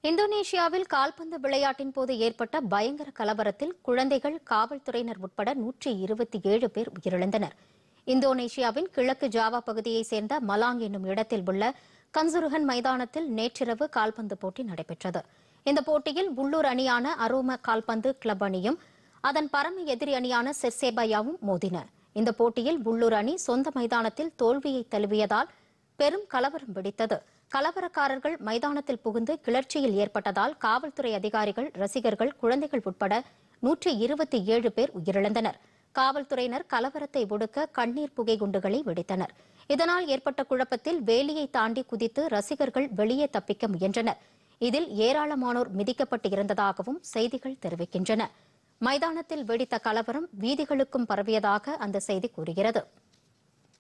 இந்தோனேஷியாவில் கால்பந்து விளையாட்டின் போது ஏற்பட்ட பயங்கர கலவரத்தில் குழந்தைகள் காவல்துறையினர் உட்பட நூற்றி இருபத்தி ஏழு பேர் உயிரிழந்தனர் இந்தோனேஷியாவின் கிழக்கு ஜாவா பகுதியைச் சேர்ந்த மலாங் என்னும் இடத்தில் உள்ள கன்சுருகன் மைதானத்தில் நேற்றிரவு கால்பந்து போட்டி நடைபெற்றது இந்த போட்டியில் உள்ளூர் அணியான அரோம கால்பந்து கிளப் அணியும் அதன் பரம எதிரி அணியான செர்சேபயாவும் மோதின இந்த போட்டியில் உள்ளூர் அணி சொந்த மைதானத்தில் தோல்வியை தழுவியதால் பெரும் கலவரம் வெடித்தது கலவரக்காரர்கள் மைதானத்தில் புகுந்து கிளர்ச்சியில் ஏற்பட்டதால் காவல்துறை அதிகாரிகள் ரசிகர்கள் குழந்தைகள் உட்பட நூற்றி இருபத்தி ஏழு பேர் உயிரிழந்தனர் காவல்துறையினர் கலவரத்தை ஒடுக்க கண்ணீர் புகை குண்டுகளை வெடித்தனர் இதனால் ஏற்பட்ட குழப்பத்தில் வேலியை தாண்டி குதித்து ரசிகர்கள் வெளியே தப்பிக்க முயன்றனர் இதில் ஏராளமானோர் மிதிக்கப்பட்டு இருந்ததாகவும் செய்திகள் தெரிவிக்கின்றன மைதானத்தில் வெடித்த கலவரம் வீதிகளுக்கும் பரவியதாக அந்த செய்தி கூறுகிறது